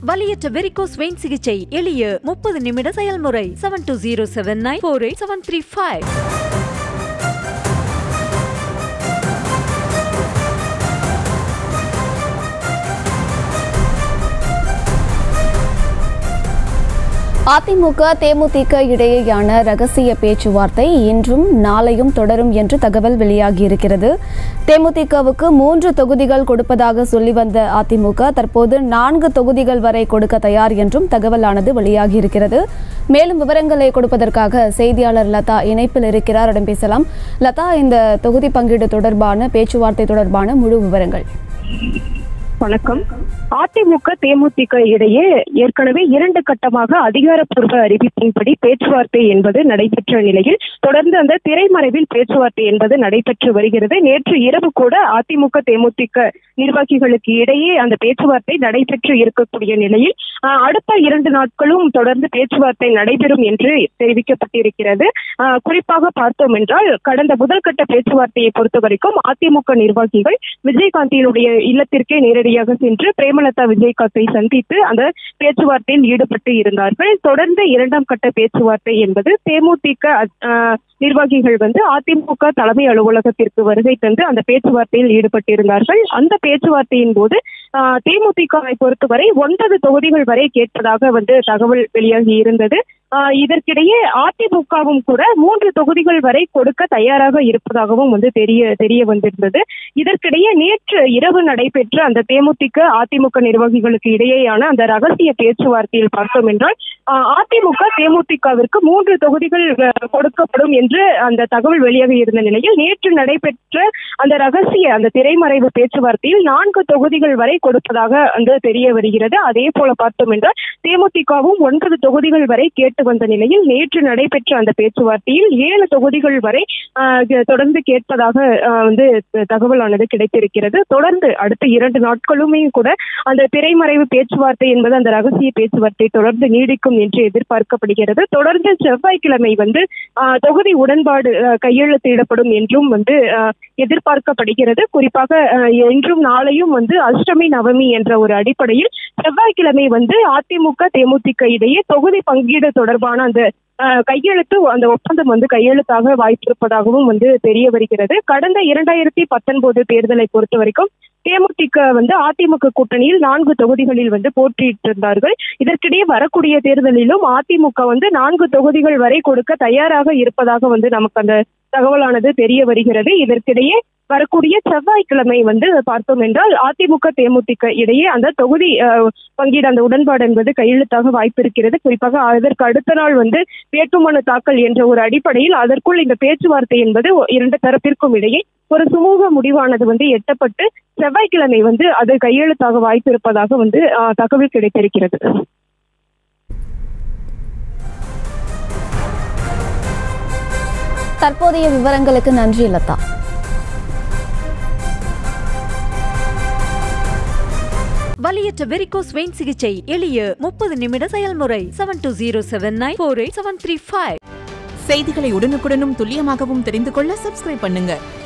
வலியற்ற varicose vein சிகிச்சை எளிய முப்பது நிமிட செயல்முறை seven two zero seven nine four eight seven three five AIADMK DMDK இடையேயான ரகசிய பேச்சுவார்த்தை இன்றும் நாளையும் தொடரும் என்று தகவல் வெளியாகியிருக்கிறது தேமுதிகவுக்கு மூன்று தொகுதிகள் கொடுப்பதாக சொல்லி வந்த அதிமுக தற்போது நான்கு தொகுதிகள் வரை கொடுக்க தயார் என்றும் தகவலானது வெளியாகியிருக்கிறது மேலும் விவரங்களை கொடுப்பதற்காக செய்தியாளர் லதா இணைப்பில் இருக்கிறார் இடம் பேசலாம் லதா இந்த தொகுதி பங்கீடு தொடர்பான பேச்சுவார்த்தை தொடர்பான முழு விவரங்கள் வணக்கம் அதிமுக தேமுதிக இடையே ஏற்கனவே இரண்டு கட்டமாக அதிகாரப்பூர்வ அறிவிப்பின்படி பேச்சுவார்த்தை என்பது நடைபெற்ற நிலையில் தொடர்ந்து அந்த திரைமறைவில் பேச்சுவார்த்தை என்பது நடைபெற்று வருகிறது நேற்று இரவு கூட அதிமுக தேமுதிக நிர்வாகிகளுக்கு இடையே அந்த பேச்சுவார்த்தை நடைபெற்று இருக்கக்கூடிய நிலையில் ஆஹ், அடுத்த இரண்டு நாட்களும் தொடர்ந்து பேச்சுவார்த்தை நடைபெறும் என்று தெரிவிக்கப்பட்டிருக்கிறது ஆஹ், குறிப்பாக பார்த்தோம் என்றால் கடந்த முதல் கட்ட பேச்சுவார்த்தையை பொறுத்த வரைக்கும் அதிமுக நிர்வாகிகள் விஜயகாந்தியினுடைய இல்லத்திற்கே நேரடியாக சென்று பிரேமலதா விஜயகாந்தை சந்தித்து அந்த பேச்சுவார்த்தையில் ஈடுபட்டு இருந்தார்கள் தொடர்ந்து இரண்டாம் கட்ட பேச்சுவார்த்தை என்பது தேமுதிக ஆஹ், நிர்வாகிகள் வந்து அதிமுக தலைமை அலுவலகத்திற்கு வருகை தந்து அந்த பேச்சுவார்த்தையில் ஈடுபட்டிருந்தார்கள் அந்த பேச்சுவார்த்தையின் போது ஆஹ், தேமுதிகவை பொறுத்தவரை ஒன்பது தொகுதிகள் வரை கேட்பதாக வந்து தகவல் வெளியாகி இருந்தது ஆஹ், இதற்கிடையே அதிமுகவும் கூட மூன்று தொகுதிகள் வரை கொடுக்க தயாராக இருப்பதாகவும் வந்து தெரிய தெரிய வந்திருந்தது இதற்கிடையே நேற்று இரவு நடைபெற்ற அந்த தேமுதிக அதிமுக நிர்வாகிகளுக்கு இடையேயான அந்த ரகசிய பேச்சுவார்த்தையில் பார்த்தோம் என்றால் ஆஹ், அதிமுக தேமுதிகவிற்கு மூன்று தொகுதிகள் அஹ், கொடுக்கப்படும் என்று அந்த தகவல் வெளியாக இருந்த நிலையில் நேற்று நடைபெற்ற அந்த ரகசிய அந்த திரைமறைவு பேச்சுவார்த்தையில் நான்கு தொகுதிகள் வரை கொடுப்பதாக வந்து தெரிய வருகிறது அதே போல பார்த்தோம் என்றால் தேமுதிகவும் ஒன்பது தொகுதிகள் வரை கேட்டு வந்த நிலையில் நேற்று நடைபெற்ற அந்த பேச்சுவார்த்தையில் ஏழு தொகுதிகள் வரை ஆஹ், க- தொடர்ந்து கேட்பதாக ஆஹ், வந்து த- தகவலானது கிடைத்திருக்கிறது தொடர்ந்து அடுத்த இரண்டு நாட்களுமே கூட அந்த திரைமறைவு பேச்சுவார்த்தை என்பது அந்த ரகசிய பேச்சுவார்த்தை தொடர்ந்து நீடிக்கும் என்று எதிர்பார்க்கப்படுகிறது தொடர்ந்து செவ்வாய்க்கிழமை வந்து ஆஹ், தொகுதி உடன்பாடு ஆஹ், கையெழுத்திடப்படும் என்றும் வந்து ஆஹ், எதிர்பார்க்கப்படுகிறது குறிப்பாக ஆஹ், இன்றும் நாளையும் வந்து அஷ்டமி நவமி என்ற ஒரு அடிப்படையில் செவ்வாய்க்கிழமை வந்து அதிமுக தேமுதிக இடையே தொகுதி பங்கீடு தொடர்பான அந்த ஆஹ், கையெழுத்து அந்த ஒப்பந்தம் வந்து கையெழுத்தாக வாய்ப்பிருப்பதாகவும் வந்து தெரிய வருகிறது கடந்த இரண்டாயிரத்தி பத்தொன்பது தேர்தலை பொறுத்த வரைக்கும் தேமுதிக வந்து அதிமுக கூட்டணியில் நான்கு தொகுதிகளில் வந்து போட்டியிட்டிருந்தார்கள் இதற்கிடையே வரக்கூடிய தேர்தலிலும் அதிமுக வந்து நான்கு தொகுதிகள் வரை கொடுக்க தயாராக இருப்பதாக வந்து நமக்கு அந்த தகவலானது தெரிய வருகிறது இதற்கிடையே வரக்கூடிய செவ்வாய்க்கிழமை வந்து பார்த்தோம் என்றால் அதிமுக தேமுதிக இடையே அந்த தொகுதி அஹ், பங்கீடு அந்த உடன்பாடு என்பது கையெழுத்தாக வாய்ப்பு இருக்கிறது குறிப்பாக அதற்கு அடுத்த நாள் வந்து வேட்புமனு தாக்கல் என்ற ஒரு அடிப்படையில் அதற்குள் இந்த பேச்சுவார்த்தை என்பது இரண்டு தரப்பிற்கும் இடையே ஒரு சுமூக முடிவானது வந்து எட்டப்பட்டு செவ்வாய்க்கிழமை வந்து அது கையெழுத்தாக வாய்ப்பு இருப்பதாக வந்து அஹ், தகவல் கிடைத்திருக்கிறது தற்போதைய விவரங்களுக்கு நன்றி லதா வலியற்ற வெரிகோஸ் வெயின் சிகிச்சை எளிய முப்பது நிமிட செயல்முறை seven two zero seven nine four eight seven three five செய்திகளை உடனுக்குடனும் துல்லியமாகவும் தெரிந்து கொள்ள சப்ஸ்கிரைப் பண்ணுங்க